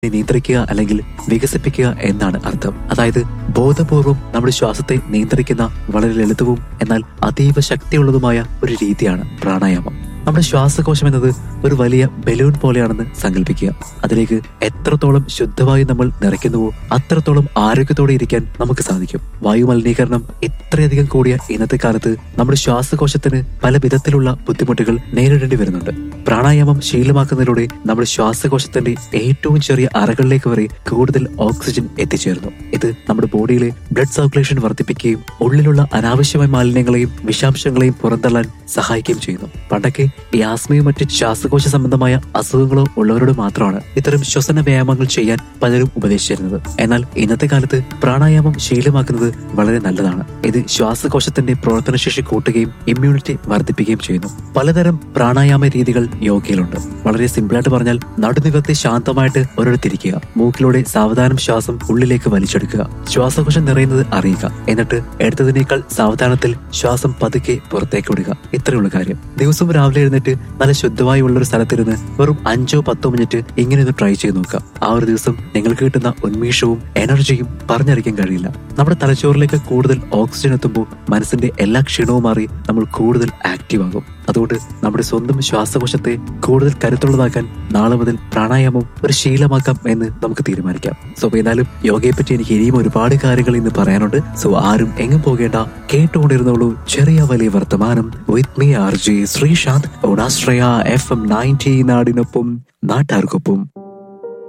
നിയന്ത്രിക്കുക അല്ലെങ്കിൽ വികസിപ്പിക്കുക എന്നാണ് അർത്ഥം അതായത് ബോധപൂർവം നമ്മുടെ ശ്വാസത്തെ നിയന്ത്രിക്കുന്ന വളരെ ലളിതവും എന്നാൽ അതീവ ശക്തിയുള്ളതുമായ ഒരു രീതിയാണ് പ്രാണായാമം നമ്മുടെ ശ്വാസകോശം എന്നത് ഒരു വലിയ ബലൂൺ പോലെയാണെന്ന് സങ്കല്പിക്കുക അതിലേക്ക് എത്രത്തോളം ശുദ്ധവായു നമ്മൾ നിറയ്ക്കുന്നുവോ അത്രത്തോളം ആരോഗ്യത്തോടെ ഇരിക്കാൻ നമുക്ക് സാധിക്കും വായു മലിനീകരണം ഇത്രയധികം കൂടിയ ഇന്നത്തെ കാലത്ത് നമ്മുടെ ശ്വാസകോശത്തിന് പല വിധത്തിലുള്ള ബുദ്ധിമുട്ടുകൾ നേരിടേണ്ടി വരുന്നുണ്ട് പ്രാണായാമം ശീലമാക്കുന്നതിലൂടെ നമ്മുടെ ശ്വാസകോശത്തിന്റെ ഏറ്റവും ചെറിയ അറകളിലേക്ക് വരെ കൂടുതൽ ഓക്സിജൻ എത്തിച്ചേരുന്നു ഇത് നമ്മുടെ ബോഡിയിലെ ബ്ലഡ് സർക്കുലേഷൻ വർദ്ധിപ്പിക്കുകയും ഉള്ളിലുള്ള അനാവശ്യമായ മാലിന്യങ്ങളെയും വിഷാംശങ്ങളെയും പുറന്തള്ളാൻ സഹായിക്കുകയും ചെയ്യുന്നു പണ്ടൊക്കെ ഈ ആസ്മയും മറ്റ് ശ്വാസകോശ സംബന്ധമായ അസുഖങ്ങളോ ഉള്ളവരോട് മാത്രമാണ് ഇത്തരം ശ്വസന വ്യായാമങ്ങൾ ചെയ്യാൻ പലരും ഉപദേശിച്ചിരുന്നത് എന്നാൽ ഇന്നത്തെ കാലത്ത് പ്രാണായാമം ശീലമാക്കുന്നത് വളരെ നല്ലതാണ് ഇത് ശ്വാസകോശത്തിന്റെ പ്രവർത്തനശേഷി കൂട്ടുകയും ഇമ്മ്യൂണിറ്റി വർദ്ധിപ്പിക്കുകയും ചെയ്യുന്നു പലതരം പ്രാണായാമ രീതികൾ യോഗയിലുണ്ട് വളരെ സിമ്പിളായിട്ട് പറഞ്ഞാൽ നടുനിവർത്തി ശാന്തമായിട്ട് ഒരിടത്തിരിക്കുക മൂക്കിലൂടെ സാവധാനം ശ്വാസം ഉള്ളിലേക്ക് വലിച്ചെടുക്കുക ശ്വാസകോശം നിറയുന്നത് അറിയുക എന്നിട്ട് എടുത്തതിനേക്കാൾ സാവധാനത്തിൽ ശ്വാസം പതുക്കെ പുറത്തേക്ക് വിടുക ഇത്രയുള്ള കാര്യം ദിവസവും രാവിലെ എഴുന്നേറ്റ് നല്ല ശുദ്ധമായി ഉള്ള ഒരു സ്ഥലത്തിരുന്ന് വെറും അഞ്ചോ പത്തോ മിനിറ്റ് ഇങ്ങനെ ഒന്ന് ട്രൈ ചെയ്ത് നോക്കുക ആ ഒരു ദിവസം നിങ്ങൾക്ക് കിട്ടുന്ന ഉന്മേഷവും എനർജിയും പറഞ്ഞറിയിക്കാൻ കഴിയില്ല നമ്മുടെ തലച്ചോറിലേക്ക് കൂടുതൽ ഓക്സിജൻ എത്തുമ്പോൾ മനസ്സിന്റെ എല്ലാ ക്ഷീണവും മാറി നമ്മൾ കൂടുതൽ ആക്റ്റീവ് ആകും അതുകൊണ്ട് നമ്മുടെ സ്വന്തം ശ്വാസകോശത്തെ കൂടുതൽ കരുത്തുള്ളതാക്കാൻ നാളെ മുതൽ പ്രാണായാമം ഒരു ശീലമാക്കാം എന്ന് നമുക്ക് തീരുമാനിക്കാം സോ ഏതായാലും യോഗയെ പറ്റി എനിക്ക് ഇനിയും ഒരുപാട് കാര്യങ്ങൾ ഇന്ന് പറയാനുണ്ട് സോ ആരും എങ്ങും പോകേണ്ട കേട്ടുകൊണ്ടിരുന്നോളൂ ചെറിയ വലിയ വർത്തമാനം with me R J Sreesanth ഓണാശ്രയ എഫ് എം നയൻറ്റി നാടിനൊപ്പം നാട്ടാർക്കൊപ്പം